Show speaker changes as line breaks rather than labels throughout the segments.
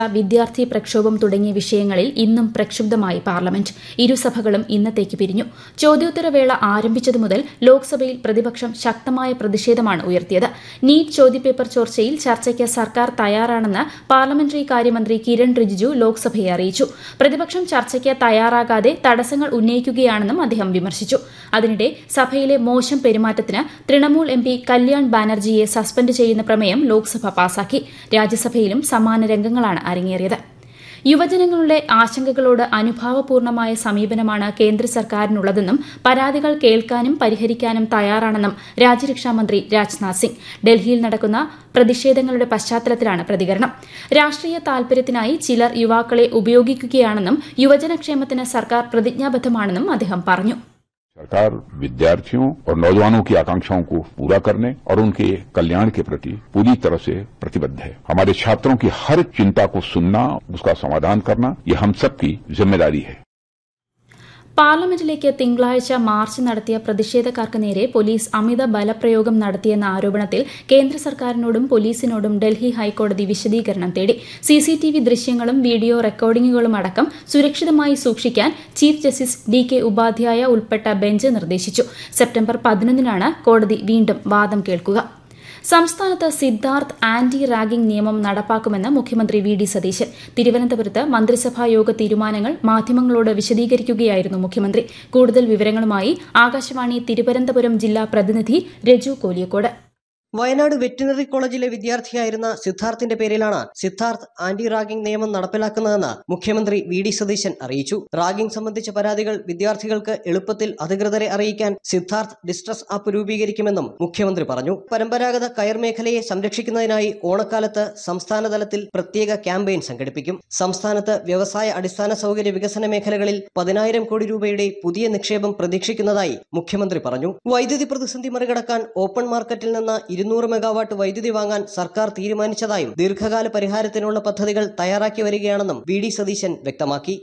വിദ്യാർത്ഥി പ്രക്ഷോഭം തുടങ്ങിയ വിഷയങ്ങളിൽ ഇന്നും പ്രക്ഷുബ്ധമായി പാർലമെന്റ് ഇരുസഭകളും ഇന്നത്തേക്ക് പിരിഞ്ഞു ചോദ്യോത്തരവേള ആരംഭിച്ചതു മുതൽ ലോക്സഭയിൽ പ്രതിപക്ഷം ശക്തമായ പ്രതിഷേധമാണ് ഉയർത്തിയത് നീറ്റ് ചോദ്യപേപ്പർ ചോർച്ചയിൽ ചർച്ചയ്ക്ക് സർക്കാർ തയ്യാറാണെന്ന് പാർലമെന്ററി കാര്യമന്ത്രി കിരൺ റിജിജു ലോക്സഭയെ അറിയിച്ചു പ്രതിപക്ഷം ചർച്ചയ്ക്ക് തയ്യാറാകാതെ തടസ്സങ്ങൾ ഉന്നയിക്കുകയാണെന്നും അദ്ദേഹം വിമർശിച്ചു അതിനിടെ സഭയിലെ മോശം പെരുമാറ്റത്തിന് തൃണമൂൽ എം പി കല്യാൺ ബാനർജിയെ സസ്പെൻഡ് ചെയ്യുന്ന പ്രമേയം ലോക്സഭ പാസാക്കി രാജ്യസഭയിലും സമാന രംഗങ്ങളാണ് അരങ്ങേറിയത് യുവജനങ്ങളുടെ ആശങ്കകളോട് അനുഭാവപൂർണമായ സമീപനമാണ് കേന്ദ്ര സർക്കാരിനുള്ളതെന്നും പരാതികൾ കേൾക്കാനും പരിഹരിക്കാനും തയ്യാറാണെന്നും രാജ്യരക്ഷാമന്ത്രി രാജ്നാഥ് സിംഗ് ഡൽഹിയിൽ നടക്കുന്ന പ്രതിഷേധങ്ങളുടെ പശ്ചാത്തലത്തിലാണ് പ്രതികരണം രാഷ്ട്രീയ താൽപര്യത്തിനായി ചിലർ യുവാക്കളെ ഉപയോഗിക്കുകയാണെന്നും യുവജനക്ഷേമത്തിന് സർക്കാർ പ്രതിജ്ഞാബദ്ധമാണെന്നും അദ്ദേഹം പറഞ്ഞു
सरकार विद्यार्थियों और नौजवानों की आकांक्षाओं को पूरा करने और उनके कल्याण के प्रति पूरी तरह से प्रतिबद्ध है हमारे छात्रों की हर चिंता को सुनना उसका समाधान करना ये हम सबकी जिम्मेदारी है
പാർലമെന്റിലേക്ക് തിങ്കളാഴ്ച മാർച്ച് നടത്തിയ പ്രതിഷേധക്കാർക്ക് നേരെ പോലീസ് അമിത ബലപ്രയോഗം നടത്തിയെന്ന ആരോപണത്തിൽ കേന്ദ്ര സർക്കാരിനോടും പോലീസിനോടും ഡൽഹി ഹൈക്കോടതി വിശദീകരണം തേടി സിസിടിവി ദൃശ്യങ്ങളും വീഡിയോ റെക്കോർഡിംഗുകളും അടക്കം സുരക്ഷിതമായി സൂക്ഷിക്കാൻ chief justice D K Upadhyaya ഉൾപ്പെട്ട ബെഞ്ച് നിർദ്ദേശിച്ചു സെപ്റ്റംബർ പതിനൊന്നിനാണ് കോടതി വീണ്ടും വാദം കേൾക്കുക സംസ്ഥാനത്ത് സിദ്ധാർത്ഥ് ആന്റി റാഗിംഗ് നിയമം നടപ്പാക്കുമെന്ന് മുഖ്യമന്ത്രി വി ഡി സതീശൻ തിരുവനന്തപുരത്ത് മന്ത്രിസഭാ യോഗ തീരുമാനങ്ങൾ മാധ്യമങ്ങളോട് വിശദീകരിക്കുകയായിരുന്നു മുഖ്യമന്ത്രി കൂടുതൽ വിവരങ്ങളുമായി ആകാശവാണി തിരുവനന്തപുരം ജില്ലാ പ്രതിനിധി രജു കോലിയക്കോട്
വയനാട് വെറ്റിനറി കോളേജിലെ വിദ്യാർത്ഥിയായിരുന്ന സിദ്ധാർത്ഥിന്റെ പേരിലാണ് സിദ്ധാർത്ഥ് ആന്റി റാഗിംഗ് നിയമം നടപ്പിലാക്കുന്നതെന്ന് മുഖ്യമന്ത്രി വി ഡി സതീശൻ അറിയിച്ചു റാഗിംഗ് സംബന്ധിച്ച പരാതികൾ വിദ്യാർത്ഥികൾക്ക് എളുപ്പത്തിൽ അധികൃതരെ അറിയിക്കാൻ സിദ്ധാർത്ഥ് ഡിസ്ട്രസ് ആപ്പ് രൂപീകരിക്കുമെന്നും മുഖ്യമന്ത്രി പറഞ്ഞു പരമ്പരാഗത കയർ മേഖലയെ സംരക്ഷിക്കുന്നതിനായി ഓണക്കാലത്ത് സംസ്ഥാന തലത്തിൽ പ്രത്യേക ക്യാമ്പയിൻ സംഘടിപ്പിക്കും സംസ്ഥാനത്ത് വ്യവസായ അടിസ്ഥാന സൗകര്യ വികസന മേഖലകളിൽ പതിനായിരം കോടി രൂപയുടെ പുതിയ നിക്ഷേപം പ്രതീക്ഷിക്കുന്നതായി മുഖ്യമന്ത്രി പറഞ്ഞു വൈദ്യുതി പ്രതിസന്ധി മറികടക്കാൻ ഓപ്പൺ മാർക്കറ്റിൽ നിന്ന് ഇരുന്നൂറ് മെഗാവാട്ട് വൈദ്യുതി വാങ്ങാൻ സർക്കാർ തീരുമാനിച്ചതായും ദീർഘകാല പരിഹാരത്തിനുള്ള പദ്ധതികൾ തയ്യാറാക്കി വരികയാണെന്നും വി ഡി സതീശൻ വ്യക്തമാക്കി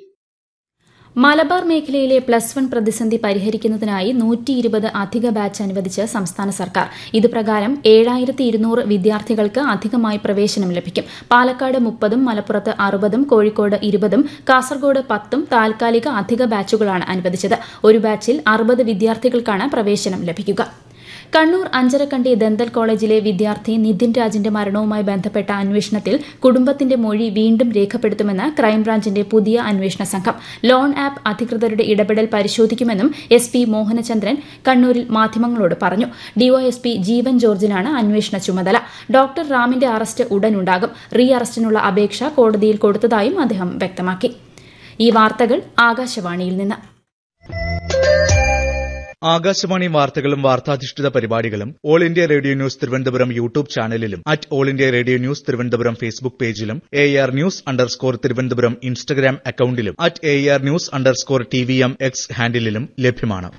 മലബാർ മേഖലയിലെ പ്ലസ് വൺ പ്രതിസന്ധി പരിഹരിക്കുന്നതിനായി നൂറ്റി ഇരുപത് അധിക ബാച്ച് അനുവദിച്ച് സംസ്ഥാന സർക്കാർ ഇതുപ്രകാരം ഏഴായിരത്തി ഇരുന്നൂറ് വിദ്യാർത്ഥികൾക്ക് അധികമായി പ്രവേശനം ലഭിക്കും പാലക്കാട് മുപ്പതും മലപ്പുറത്ത് അറുപതും കോഴിക്കോട് ഇരുപതും കാസർഗോഡ് പത്തും താൽക്കാലിക അധിക ബാച്ചുകളാണ് അനുവദിച്ചത് ഒരു ബാച്ചിൽ അറുപത് വിദ്യാർത്ഥികൾക്കാണ് പ്രവേശനം ലഭിക്കുക കണ്ണൂർ അഞ്ചരക്കണ്ടി ദന്തൽ കോളേജിലെ വിദ്യാർത്ഥി നിതിൻ രാജിന്റെ മരണവുമായി ബന്ധപ്പെട്ട അന്വേഷണത്തിൽ കുടുംബത്തിന്റെ മൊഴി വീണ്ടും രേഖപ്പെടുത്തുമെന്ന് ക്രൈംബ്രാഞ്ചിന്റെ പുതിയ അന്വേഷണ സംഘം ലോൺ ആപ്പ് അധികൃതരുടെ ഇടപെടൽ പരിശോധിക്കുമെന്നും എസ് പി മോഹനചന്ദ്രൻ കണ്ണൂരിൽ മാധ്യമങ്ങളോട് പറഞ്ഞു ഡിവൈഎസ്പി ജീവൻ ജോർജിനാണ് അന്വേഷണ ചുമതല ഡോക്ടർ റാമിന്റെ അറസ്റ്റ് ഉടനുണ്ടാകും റീ അറസ്റ്റിനുള്ള അപേക്ഷ കോടതിയിൽ കൊടുത്തതായും അദ്ദേഹം വ്യക്തമാക്കി ഈ വാർത്തകൾ ആകാശവാണിയിൽ നിന്ന്
ആകാശവാണി വാർത്തകളും വാർത്താധിഷ്ഠിത പരിപാടികളും all India radio news Thiruvananthapuram YouTube ചാനലിലും at all India radio news Thiruvananthapuram Facebook പേജിലും A R news underscore Thiruvananthapuram Instagram അക്കൌണ്ടിലും at A R news underscore T V M X ഹാൻഡിലും ലഭ്യമാണ്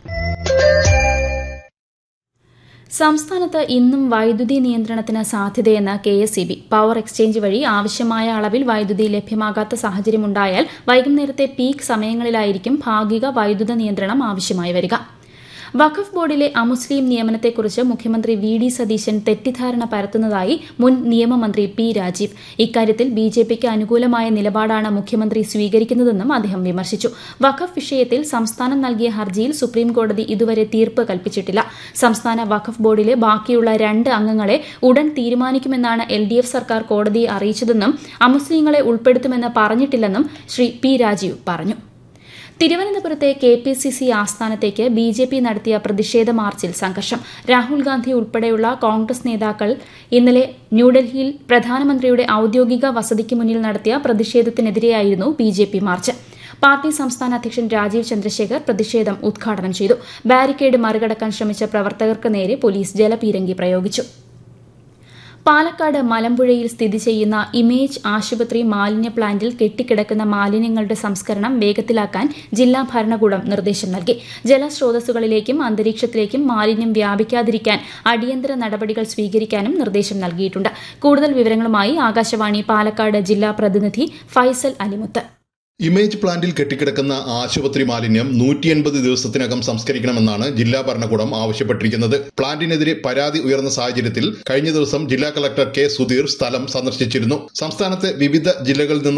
സംസ്ഥാനത്ത് ഇന്നും വൈദ്യുതി നിയന്ത്രണത്തിന് സാധ്യതയെന്ന് K S E B power exchange വഴി ആവശ്യമായ അളവിൽ വൈദ്യുതി ലഭ്യമാകാത്ത സാഹചര്യമുണ്ടായാൽ വൈകുന്നേരത്തെ പീക്ക് സമയങ്ങളിലായിരിക്കും ഭാഗിക വൈദ്യുത നിയന്ത്രണം ആവശ്യമായി വരിക വഖഫ് ബോർഡിലെ അമുസ്ലിം നിയമനത്തെക്കുറിച്ച് മുഖ്യമന്ത്രി വി ഡി സതീശൻ തെറ്റിദ്ധാരണ പരത്തുന്നതായി മുൻ നിയമമന്ത്രി പി രാജീവ് ഇക്കാര്യത്തിൽ ബി ജെ പിക്ക് അനുകൂലമായ നിലപാടാണ് മുഖ്യമന്ത്രി സ്വീകരിക്കുന്നതെന്നും അദ്ദേഹം വിമർശിച്ചു വഖഫ് വിഷയത്തിൽ സംസ്ഥാനം നൽകിയ ഹർജിയിൽ സുപ്രീംകോടതി ഇതുവരെ തീർപ്പ് കൽപ്പിച്ചിട്ടില്ല സംസ്ഥാന വഖഫ് ബോർഡിലെ ബാക്കിയുള്ള രണ്ട് അംഗങ്ങളെ ഉടൻ തീരുമാനിക്കുമെന്നാണ് എൽ ഡി എഫ് സർക്കാർ കോടതിയെ അറിയിച്ചതെന്നും അമുസ്ലിങ്ങളെ ഉൾപ്പെടുത്തുമെന്ന് പറഞ്ഞിട്ടില്ലെന്നും ശ്രീ പി രാജീവ് പറഞ്ഞു തിരുവനന്തപുരത്തെ കെ പി സി സി ആസ്ഥാനത്തേക്ക് ബി ജെ പി നടത്തിയ പ്രതിഷേധ മാർച്ചിൽ സംഘർഷം രാഹുൽ ഗാന്ധി ഉൾപ്പെടെയുള്ള കോൺഗ്രസ് നേതാക്കൾ ഇന്നലെ ന്യൂഡൽഹിയിൽ പ്രധാനമന്ത്രിയുടെ ഔദ്യോഗിക വസതിക്ക് മുന്നിൽ നടത്തിയ പ്രതിഷേധത്തിനെതിരെയായിരുന്നു B J P march party സംസ്ഥാന അധ്യക്ഷൻ രാജീവ് ചന്ദ്രശേഖർ പ്രതിഷേധം ഉദ്ഘാടനം ചെയ്തു ബാരിക്കേഡ് മറികടക്കാൻ ശ്രമിച്ച പ്രവർത്തകർക്ക് നേരെ പോലീസ് ജലപീരങ്കി പ്രയോഗിച്ചു പാലക്കാട് മലമ്പുഴയിൽ സ്ഥിതി ചെയ്യുന്ന ഇമേജ് ആശുപത്രി മാലിന്യ പ്ലാന്റിൽ കെട്ടിക്കിടക്കുന്ന മാലിന്യങ്ങളുടെ സംസ്കരണം വേഗത്തിലാക്കാൻ ജില്ലാ ഭരണകൂടം നിർദ്ദേശം നൽകി ജലസ്രോതസ്സുകളിലേക്കും അന്തരീക്ഷത്തിലേക്കും മാലിന്യം വ്യാപിക്കാതിരിക്കാൻ അടിയന്തര നടപടികൾ സ്വീകരിക്കാനും നിർദ്ദേശം നൽകിയിട്ടുണ്ട് കൂടുതൽ വിവരങ്ങളുമായി ആകാശവാണി പാലക്കാട് ജില്ലാ പ്രതിനിധി ഫൈസൽ അലിമുത്ത്
ഇമേജ് പ്ലാന്റിൽ കെട്ടിക്കിടക്കുന്ന ആശുപത്രി മാലിന്യം നൂറ്റി എൺപത് ദിവസത്തിനകം സംസ്കരിക്കണമെന്നാണ് ജില്ലാ ഭരണകൂടം ആവശ്യപ്പെട്ടിരിക്കുന്നത് പ്ലാന്റിനെതിരെ പരാതി ഉയർന്ന സാഹചര്യത്തിൽ കഴിഞ്ഞ ദിവസം ജില്ലാ കളക്ടർ കെ സുധീർ സ്ഥലം സന്ദർശിച്ചിരുന്നു സംസ്ഥാനത്തെ വിവിധ ജില്ലകളിൽ നിന്ന്